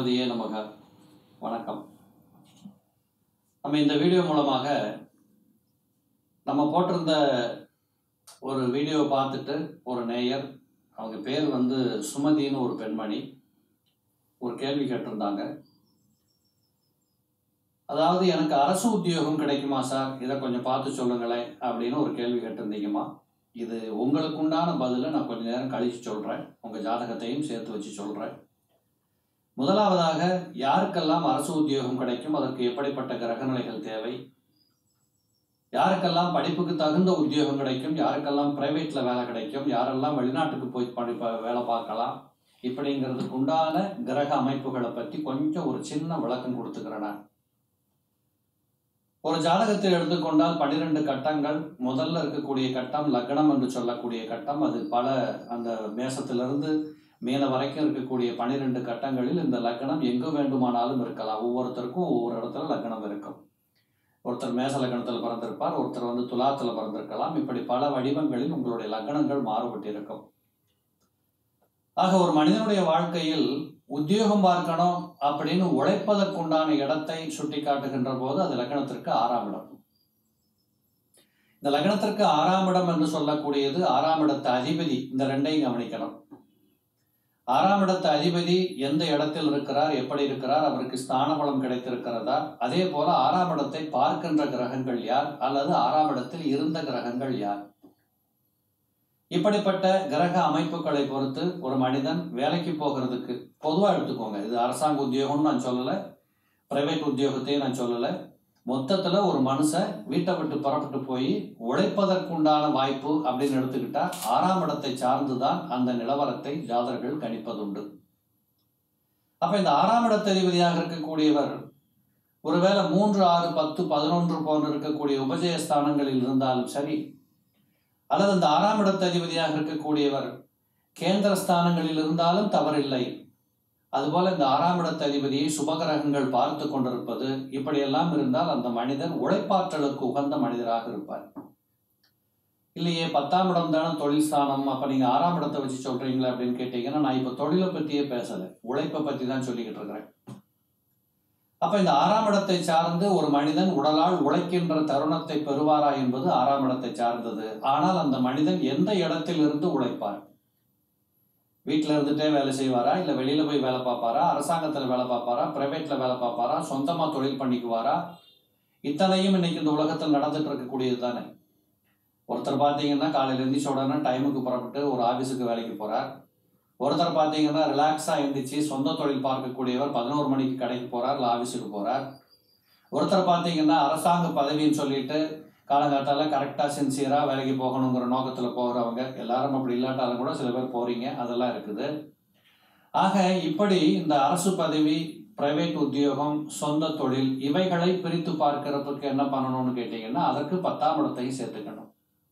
கணபதியே நமக வணக்கம் நம்ம இந்த வீடியோ மூலமாக நம்ம போட்டிருந்த ஒரு வீடியோ பார்த்துட்டு ஒரு நேயர் அவங்க பேர் வந்து சுமதின்னு ஒரு பெண்மணி ஒரு கேள்வி கேட்டிருந்தாங்க அதாவது எனக்கு அரசு உத்தியோகம் கிடைக்குமா சார் இதை கொஞ்சம் பார்த்து சொல்லுங்களேன் அப்படின்னு ஒரு கேள்வி கேட்டிருந்தீங்கம்மா இது உங்களுக்கு உண்டான பதிலை நான் கொஞ்ச நேரம் கழிச்சு சொல்கிறேன் உங்கள் ஜாதகத்தையும் சேர்த்து வச்சு சொல்கிறேன் முதலாவதாக யாருக்கெல்லாம் அரசு உத்தியோகம் கிடைக்கும் அதற்கு எப்படிப்பட்ட கிரகநிலைகள் தேவை யாருக்கெல்லாம் படிப்புக்கு தகுந்த உத்தியோகம் கிடைக்கும் யாருக்கெல்லாம் பிரைவேட்ல வேலை கிடைக்கும் யாரெல்லாம் வெளிநாட்டுக்கு போய் படிப்ப வேலை பார்க்கலாம் இப்படிங்கிறதுக்கு உண்டான கிரக அமைப்புகளை பற்றி கொஞ்சம் ஒரு சின்ன விளக்கம் கொடுத்துக்கிறேன் நான். ஒரு ஜாதகத்தை எடுத்துக்கொண்டால் பன்னிரெண்டு கட்டங்கள் முதல்ல இருக்கக்கூடிய கட்டம் லக்னம் என்று சொல்லக்கூடிய கட்டம் அது பல அந்த மேசத்திலிருந்து மேல வரைக்கும் இருக்கக்கூடிய பன்னிரெண்டு கட்டங்களில் இந்த லக்னம் எங்கு வேண்டுமானாலும் இருக்கலாம் ஒவ்வொருத்தருக்கும் ஒவ்வொரு இடத்துல லக்னம் இருக்கும் ஒருத்தர் மேச லக்னத்தில் பிறந்திருப்பார் ஒருத்தர் வந்து துலாத்தில் பிறந்திருக்கலாம் இப்படி பல வடிவங்களில் உங்களுடைய லக்னங்கள் மாறுபட்டிருக்கும் ஆக ஒரு மனிதனுடைய வாழ்க்கையில் உத்தியோகம் பார்க்கணும் அப்படின்னு உழைப்பதற்குண்டான இடத்தை சுட்டி காட்டுகின்ற போது அது லக்னத்திற்கு ஆறாம் இடம் இந்த லக்னத்திற்கு ஆறாம் இடம் என்று சொல்லக்கூடியது ஆறாம் இடத்து அதிபதி இந்த ரெண்டையும் கவனிக்கணும் ஆறாம் இடத்து அதிபதி எந்த இடத்தில் இருக்கிறார் எப்படி இருக்கிறார் அவருக்கு ஸ்தான பலம் கிடைத்திருக்கிறதா அதே போல ஆறாம் இடத்தை பார்க்கின்ற கிரகங்கள் யார் அல்லது ஆறாம் இடத்தில் இருந்த கிரகங்கள் யார் இப்படிப்பட்ட கிரக அமைப்புகளை பொறுத்து ஒரு மனிதன் வேலைக்கு போகிறதுக்கு பொதுவாக எடுத்துக்கோங்க இது அரசாங்க உத்தியோகம்னு நான் சொல்லலை பிரைவேட் உத்தியோகத்தையும் நான் சொல்லலை மொத்தத்தில் ஒரு மனுஷன் வீட்டை விட்டு புறப்பட்டு போய் உழைப்பதற்குண்டான வாய்ப்பு அப்படின்னு எடுத்துக்கிட்டா ஆறாம் இடத்தை சார்ந்துதான் அந்த நிலவரத்தை ஜாதகர்கள் கணிப்பதுண்டு அப்ப இந்த ஆறாம் இடத்ததிபதியாக இருக்கக்கூடியவர் ஒருவேளை மூன்று ஆறு பத்து பதினொன்று போன்று இருக்கக்கூடிய உபஜய ஸ்தானங்களில் இருந்தாலும் சரி அல்லது இந்த ஆறாம் இடத்ததிபதியாக இருக்கக்கூடியவர் கேந்திர ஸ்தானங்களில் இருந்தாலும் தவறில்லை அதுபோல இந்த ஆறாம் இடத்த அதிபதியை சுபகிரகங்கள் பார்த்து கொண்டிருப்பது இப்படியெல்லாம் இருந்தால் அந்த மனிதன் உழைப்பாற்றலுக்கு உகந்த மனிதராக இருப்பார் இல்லையே பத்தாம் இடம் தானே தொழில் ஸ்தானம் அப்ப நீங்க ஆறாம் இடத்தை வச்சு சொல்றீங்களா அப்படின்னு கேட்டீங்கன்னா நான் இப்ப தொழிலை பத்தியே பேசல உழைப்பை பத்தி தான் சொல்லிக்கிட்டு இருக்கிறேன் அப்ப இந்த ஆறாம் இடத்தை சார்ந்து ஒரு மனிதன் உடலால் உழைக்கின்ற தருணத்தை பெறுவாரா என்பது ஆறாம் இடத்தை சார்ந்தது ஆனால் அந்த மனிதன் எந்த இடத்தில் இருந்து உழைப்பார் வீட்டில் இருந்துட்டே வேலை செய்வாரா இல்லை வெளியில் போய் வேலை பார்ப்பாரா அரசாங்கத்தில் வேலை பார்ப்பாரா ப்ரைவேட்டில் வேலை பார்ப்பாரா சொந்தமாக தொழில் பண்ணிக்குவாரா இத்தனையும் இன்னைக்கு இந்த உலகத்தில் நடந்துட்டு இருக்கக்கூடியது தானே ஒருத்தர் பார்த்தீங்கன்னா காலையில் எழுந்திரிச்ச உடனே டைமுக்கு புறப்பட்டு ஒரு ஆஃபீஸுக்கு வேலைக்கு போகிறார் ஒருத்தர் பார்த்தீங்கன்னா ரிலாக்ஸாக எழுந்திரிச்சு சொந்த தொழில் பார்க்கக்கூடியவர் பதினோரு மணிக்கு கடைக்கு போகிறார் இல்லை ஆஃபீஸுக்கு போகிறார் ஒருத்தர் பார்த்தீங்கன்னா அரசாங்க பதவின்னு சொல்லிட்டு காலங்காத்தால கரெக்டாக சின்சியராக வேலைக்கு போகணுங்கிற நோக்கத்தில் போகிறவங்க எல்லாரும் அப்படி இல்லாட்டாலும் கூட சில பேர் போகிறீங்க அதெல்லாம் இருக்குது ஆக இப்படி இந்த அரசு பதவி பிரைவேட் உத்தியோகம் சொந்த தொழில் இவைகளை பிரித்து பார்க்கறதுக்கு என்ன பண்ணணும்னு கேட்டிங்கன்னா அதற்கு பத்தாம் இடத்தையும் சேர்த்துக்கணும்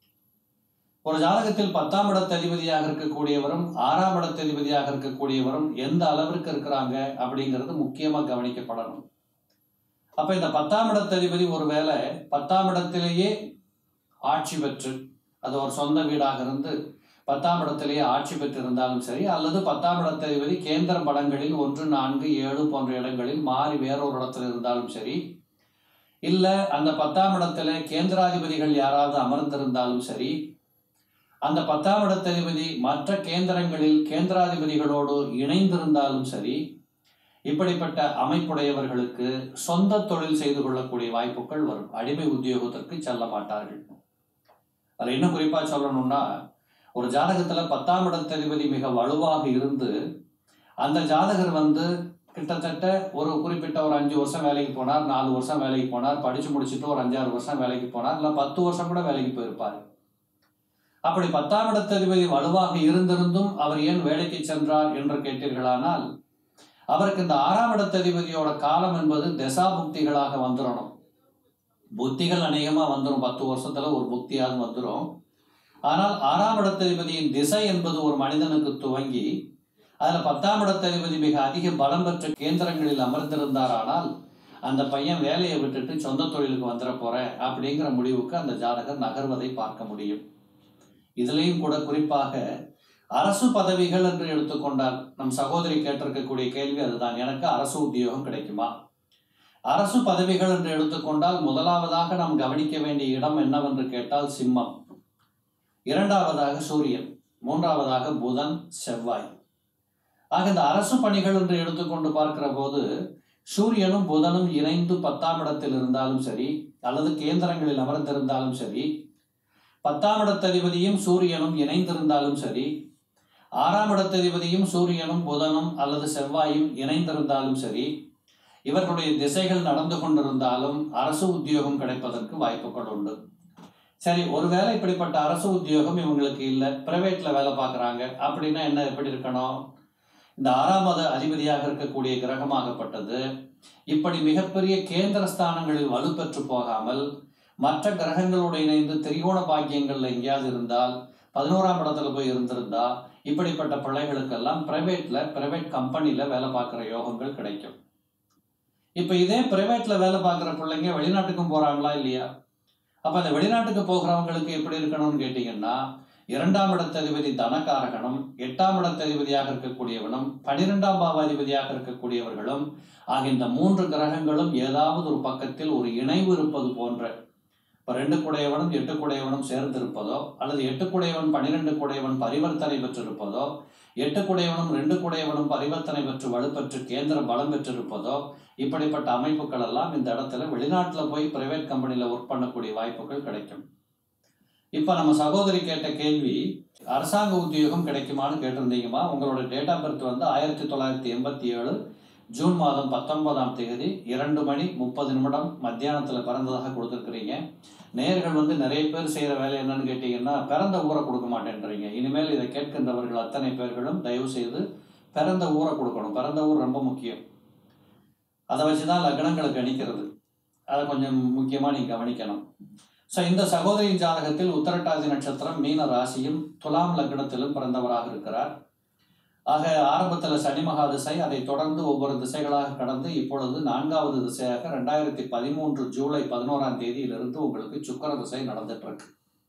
ஒரு ஜாதகத்தில் பத்தாம் இடத்ததிபதியாக இருக்கக்கூடியவரும் ஆறாம் இடத்ததிபதியாக இருக்கக்கூடியவரும் எந்த அளவிற்கு இருக்கிறாங்க அப்படிங்கிறது முக்கியமாக கவனிக்கப்படணும் அப்ப இந்த பத்தாம் இடத்ததிபதி ஒருவேளை பத்தாம் இடத்திலேயே ஆட்சி பெற்று அது ஒரு சொந்த வீடாக இருந்து பத்தாம் இடத்திலேயே ஆட்சி பெற்றிருந்தாலும் சரி அல்லது பத்தாம் இடத்ததிபதி கேந்திர படங்களில் ஒன்று நான்கு ஏழு போன்ற இடங்களில் மாறி வேறொரு இடத்துல இருந்தாலும் சரி இல்ல அந்த பத்தாம் இடத்துல கேந்திராதிபதிகள் யாராவது அமர்ந்திருந்தாலும் சரி அந்த பத்தாம் இடத்ததிபதி மற்ற கேந்திரங்களில் கேந்திராதிபதிகளோடு இணைந்திருந்தாலும் சரி இப்படிப்பட்ட அமைப்புடையவர்களுக்கு சொந்த தொழில் செய்து கொள்ளக்கூடிய வாய்ப்புகள் வரும் அடிமை உத்தியோகத்திற்கு செல்ல மாட்டார்கள் அதில் இன்னும் குறிப்பா சொல்லணும்னா ஒரு ஜாதகத்துல பத்தாம் இடத்ததிபதி மிக வலுவாக இருந்து அந்த ஜாதகர் வந்து கிட்டத்தட்ட ஒரு குறிப்பிட்ட ஒரு அஞ்சு வருஷம் வேலைக்கு போனார் நாலு வருஷம் வேலைக்கு போனார் படிச்சு முடிச்சுட்டு ஒரு அஞ்சாறு வருஷம் வேலைக்கு போனார் இல்லை பத்து வருஷம் கூட வேலைக்கு போயிருப்பார் அப்படி பத்தாம் இடத்ததிபதி வலுவாக இருந்திருந்தும் அவர் ஏன் வேலைக்கு சென்றார் என்று கேட்டீர்களானால் அவருக்கு இந்த ஆறாம் இடத்ததிபதியோட காலம் என்பது தசா புக்திகளாக வந்துடணும் புத்திகள் அநேகமா வந்துடும் பத்து வருஷத்துல ஒரு புக்தியாவது வந்துடும் ஆனால் ஆறாம் இடத்ததிபதியின் திசை என்பது ஒரு மனிதனுக்கு துவங்கி அதுல பத்தாம் இடத்ததிபதி மிக அதிக பலம் பெற்ற கேந்திரங்களில் அமர்ந்திருந்தாரானால் அந்த பையன் வேலையை விட்டுட்டு சொந்த தொழிலுக்கு வந்துட போறேன் அப்படிங்கிற முடிவுக்கு அந்த ஜாதகர் நகர்வதை பார்க்க முடியும் இதுலேயும் கூட குறிப்பாக அரசு பதவிகள் என்று எடுத்துக்கொண்டால் நம் சகோதரி கேட்டிருக்கக்கூடிய கேள்வி அதுதான் எனக்கு அரசு உத்தியோகம் கிடைக்குமா அரசு பதவிகள் என்று எடுத்துக்கொண்டால் முதலாவதாக நாம் கவனிக்க வேண்டிய இடம் என்னவென்று கேட்டால் சிம்மம் இரண்டாவதாக சூரியன் மூன்றாவதாக புதன் செவ்வாய் ஆக இந்த அரசு பணிகள் என்று எடுத்துக்கொண்டு பார்க்கிற போது சூரியனும் புதனும் இணைந்து பத்தாம் இடத்தில் இருந்தாலும் சரி அல்லது கேந்திரங்களில் அமர்ந்திருந்தாலும் சரி பத்தாம் இடத்ததிபதியும் சூரியனும் இணைந்திருந்தாலும் சரி ஆறாம் இடத்ததிபதியும் சூரியனும் புதனும் அல்லது செவ்வாயும் இணைந்திருந்தாலும் சரி இவர்களுடைய திசைகள் நடந்து கொண்டிருந்தாலும் அரசு உத்தியோகம் கிடைப்பதற்கு வாய்ப்புகள் உண்டு சரி ஒருவேளை இப்படிப்பட்ட அரசு உத்தியோகம் இவங்களுக்கு இல்லை பிரைவேட்ல வேலை பார்க்குறாங்க அப்படின்னா என்ன எப்படி இருக்கணும் இந்த ஆறாமது அதிபதியாக இருக்கக்கூடிய கிரகமாகப்பட்டது இப்படி மிகப்பெரிய கேந்திர ஸ்தானங்களில் வலுப்பெற்று போகாமல் மற்ற கிரகங்களோடு இணைந்து திரிகோண பாக்கியங்கள்ல எங்கேயாவது இருந்தால் பதினோராம் இடத்துல போய் இருந்திருந்தா இப்படிப்பட்ட பிள்ளைகளுக்கெல்லாம் பிரைவேட்ல பிரைவேட் கம்பெனில வேலை பார்க்குற யோகங்கள் கிடைக்கும் இப்போ இதே பிரைவேட்ல வேலை பார்க்குற பிள்ளைங்க வெளிநாட்டுக்கும் போறாங்களா இல்லையா அப்ப அந்த வெளிநாட்டுக்கு போகிறவங்களுக்கு எப்படி இருக்கணும்னு கேட்டீங்கன்னா இரண்டாம் இடத்ததிபதி தனகாரகனும் எட்டாம் இடத்ததிபதியாக இருக்கக்கூடியவனும் பனிரெண்டாம் பாவாதிபதியாக இருக்கக்கூடியவர்களும் ஆகிய இந்த மூன்று கிரகங்களும் ஏதாவது ஒரு பக்கத்தில் ஒரு இணைவு இருப்பது போன்ற இப்போ ரெண்டு குடையவனும் எட்டு குடையவனும் சேர்ந்து இருப்பதோ அல்லது எட்டு குடையவன் பனிரெண்டு குடையவன் பரிவர்த்தனை பெற்றிருப்பதோ எட்டு குடையவனும் ரெண்டு குடையவனும் பரிவர்த்தனை பெற்று வலுப்பெற்று கேந்திர பலம் பெற்றிருப்பதோ இப்படிப்பட்ட அமைப்புகள் எல்லாம் இந்த இடத்துல வெளிநாட்டில் போய் பிரைவேட் கம்பெனியில் ஒர்க் பண்ணக்கூடிய வாய்ப்புகள் கிடைக்கும் இப்போ நம்ம சகோதரி கேட்ட கேள்வி அரசாங்க உத்தியோகம் கிடைக்குமான்னு கேட்டிருந்தீங்கம்மா உங்களோட டேட் ஆஃப் பர்த் வந்து ஆயிரத்தி தொள்ளாயிரத்தி எண்பத்தி ஏழு ஜூன் மாதம் பத்தொன்பதாம் தேதி இரண்டு மணி முப்பது நிமிடம் மத்தியானத்தில் பிறந்ததாக கொடுத்துருக்குறீங்க நேர்கள் வந்து நிறைய பேர் செய்கிற வேலை என்னன்னு கேட்டிங்கன்னா பிறந்த ஊரை கொடுக்க மாட்டேன்றீங்க இனிமேல் இதை கேட்கின்றவர்கள் அத்தனை பேர்களும் தயவு செய்து பிறந்த ஊரை கொடுக்கணும் பிறந்த ஊர் ரொம்ப முக்கியம் அதை வச்சு தான் லக்னங்களை கணிக்கிறது அதை கொஞ்சம் முக்கியமாக நீங்கள் கவனிக்கணும் ஸோ இந்த சகோதரியின் ஜாதகத்தில் உத்தரட்டாதி நட்சத்திரம் மீன ராசியும் துலாம் லக்னத்திலும் பிறந்தவராக இருக்கிறார் ஆக ஆரம்பத்தில் சனி மகா திசை அதை தொடர்ந்து ஒவ்வொரு திசைகளாக கடந்து இப்பொழுது நான்காவது திசையாக ரெண்டாயிரத்தி பதிமூன்று ஜூலை பதினோராம் தேதியிலிருந்து உங்களுக்கு சுக்கர திசை நடந்துட்டு இருக்கு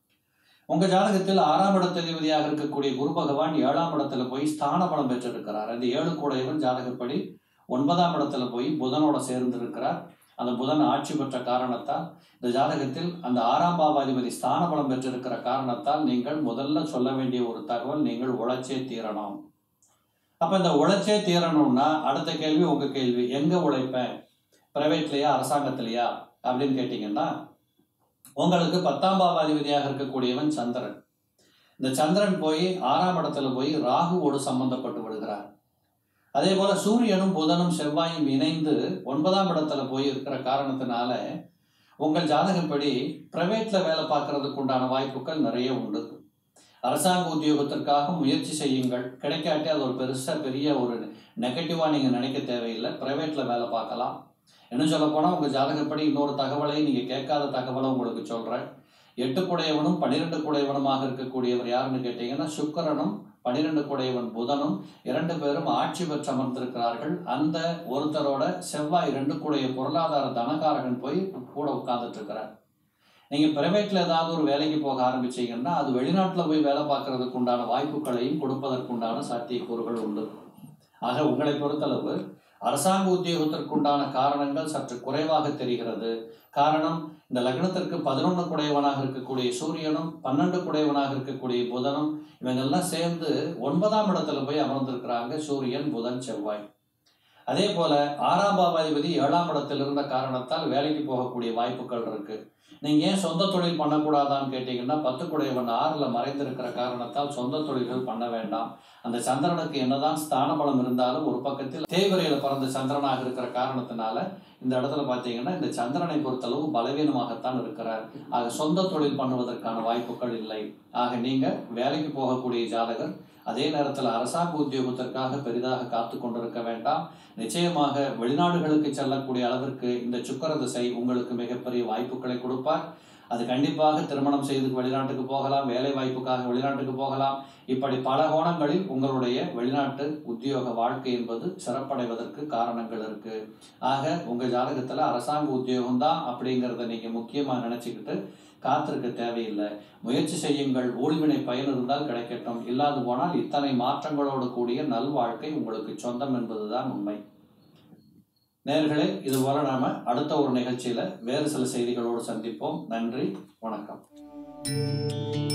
உங்க ஜாதகத்தில் ஆறாம் இடத்ததிபதியாக இருக்கக்கூடிய குரு பகவான் ஏழாம் இடத்துல போய் ஸ்தான பலம் பெற்றிருக்கிறார் அந்த ஏழு கூடையவன் ஜாதகப்படி ஒன்பதாம் இடத்துல போய் புதனோட சேர்ந்து இருக்கிறார் அந்த புதன் ஆட்சி பெற்ற காரணத்தால் இந்த ஜாதகத்தில் அந்த ஆறாம் பாவாதிபதி ஸ்தான பலம் பெற்றிருக்கிற காரணத்தால் நீங்கள் முதல்ல சொல்ல வேண்டிய ஒரு தகவல் நீங்கள் உழைச்சே தீரணும் அப்ப இந்த உழைச்சே தீரணும்னா அடுத்த கேள்வி உங்க கேள்வி எங்க உழைப்பேன் பிரைவேட்லயா அரசாங்கத்திலயா அப்படின்னு கேட்டீங்கன்னா உங்களுக்கு பத்தாம் பாவாதிபதியாக இருக்கக்கூடியவன் சந்திரன் இந்த சந்திரன் போய் ஆறாம் இடத்துல போய் ராகுவோடு சம்பந்தப்பட்டு விடுகிறார் அதே போல சூரியனும் புதனும் செவ்வாயும் இணைந்து ஒன்பதாம் இடத்துல போய் இருக்கிற காரணத்தினால உங்கள் ஜாதகப்படி பிரைவேட்ல வேலை பார்க்கறதுக்கு உண்டான வாய்ப்புகள் நிறைய உண்டு அரசாங்க உத்தியோகத்திற்காக முயற்சி செய்யுங்கள் கிடைக்காட்டி அது ஒரு பெருசா பெரிய ஒரு நெகட்டிவா நீங்க நினைக்க தேவையில்லை பிரைவேட்ல வேலை பார்க்கலாம் இன்னும் சொல்ல போனா உங்க ஜாதகப்படி இன்னொரு தகவலை நீங்க கேட்காத தகவலை உங்களுக்கு சொல்றேன் எட்டு குடையவனும் பன்னிரெண்டு குடையவனுமாக இருக்கக்கூடியவர் யாருன்னு கேட்டீங்கன்னா சுக்கரனும் பனிரெண்டு குடையவன் புதனும் இரண்டு பேரும் ஆட்சி பெற்று அமர்ந்திருக்கிறார்கள் அந்த ஒருத்தரோட செவ்வாய் ரெண்டு கூடைய பொருளாதார தனகாரகன் போய் கூட உட்கார்ந்துட்டு இருக்கிறார் நீங்க பிரைவேட்ல ஏதாவது ஒரு வேலைக்கு போக ஆரம்பிச்சீங்கன்னா அது வெளிநாட்டுல போய் வேலை பார்க்கறதுக்கு உண்டான வாய்ப்புகளையும் கொடுப்பதற்குண்டான சாத்தியக்கூறுகள் உண்டு ஆக உங்களை பொறுத்தளவு அரசாங்க உத்தியோகத்திற்குண்டான காரணங்கள் சற்று குறைவாக தெரிகிறது காரணம் இந்த லக்னத்திற்கு பதினொன்று குடையவனாக இருக்கக்கூடிய சூரியனும் பன்னெண்டு குடையவனாக இருக்கக்கூடிய புதனும் இவங்கெல்லாம் சேர்ந்து ஒன்பதாம் இடத்துல போய் அமர்ந்திருக்கிறாங்க சூரியன் புதன் செவ்வாய் அதே போல ஆறாம் பாவாதிபதி ஏழாம் இடத்தில் இருந்த காரணத்தால் வேலைக்கு போகக்கூடிய வாய்ப்புகள் இருக்கு நீங்க ஏன் சொந்த தொழில் பண்ணக்கூடாதான்னு கேட்டீங்கன்னா பத்து குடையவன் ஆறுல மறைந்திருக்கிற காரணத்தால் சொந்த தொழில்கள் பண்ண வேண்டாம் அந்த சந்திரனுக்கு என்னதான் ஸ்தான பலம் இருந்தாலும் ஒரு பக்கத்தில் தேய்வரையில பிறந்த சந்திரனாக இருக்கிற காரணத்தினால இந்த இடத்துல பார்த்தீங்கன்னா இந்த சந்திரனை பொறுத்தளவு பலவீனமாகத்தான் இருக்கிறார் ஆக சொந்த தொழில் பண்ணுவதற்கான வாய்ப்புகள் இல்லை ஆக நீங்க வேலைக்கு போகக்கூடிய ஜாதகர் அதே நேரத்தில் அரசாங்க உத்தியோகத்திற்காக பெரிதாக காத்து கொண்டிருக்க வேண்டாம் நிச்சயமாக வெளிநாடுகளுக்கு செல்லக்கூடிய அளவிற்கு இந்த சுக்கர திசை உங்களுக்கு மிகப்பெரிய வாய்ப்புகளை கொடுப்பார் அது கண்டிப்பாக திருமணம் செய்து வெளிநாட்டுக்கு போகலாம் வேலை வாய்ப்புக்காக வெளிநாட்டுக்கு போகலாம் இப்படி பல கோணங்களில் உங்களுடைய வெளிநாட்டு உத்தியோக வாழ்க்கை என்பது சிறப்படைவதற்கு காரணங்கள் இருக்கு ஆக உங்க ஜாதகத்துல அரசாங்க உத்தியோகம் தான் அப்படிங்கிறத நீங்க முக்கியமா நினைச்சுக்கிட்டு காத்திருக்க தேவையில்லை முயற்சி செய்யுங்கள் ஊழ்வினை பயன் இருந்தால் கிடைக்கட்டும் இல்லாது போனால் இத்தனை மாற்றங்களோடு கூடிய நல்வாழ்க்கை உங்களுக்கு சொந்தம் என்பதுதான் உண்மை நேர்களே இதுபோல நாம அடுத்த ஒரு நிகழ்ச்சியில வேறு சில செய்திகளோடு சந்திப்போம் நன்றி வணக்கம்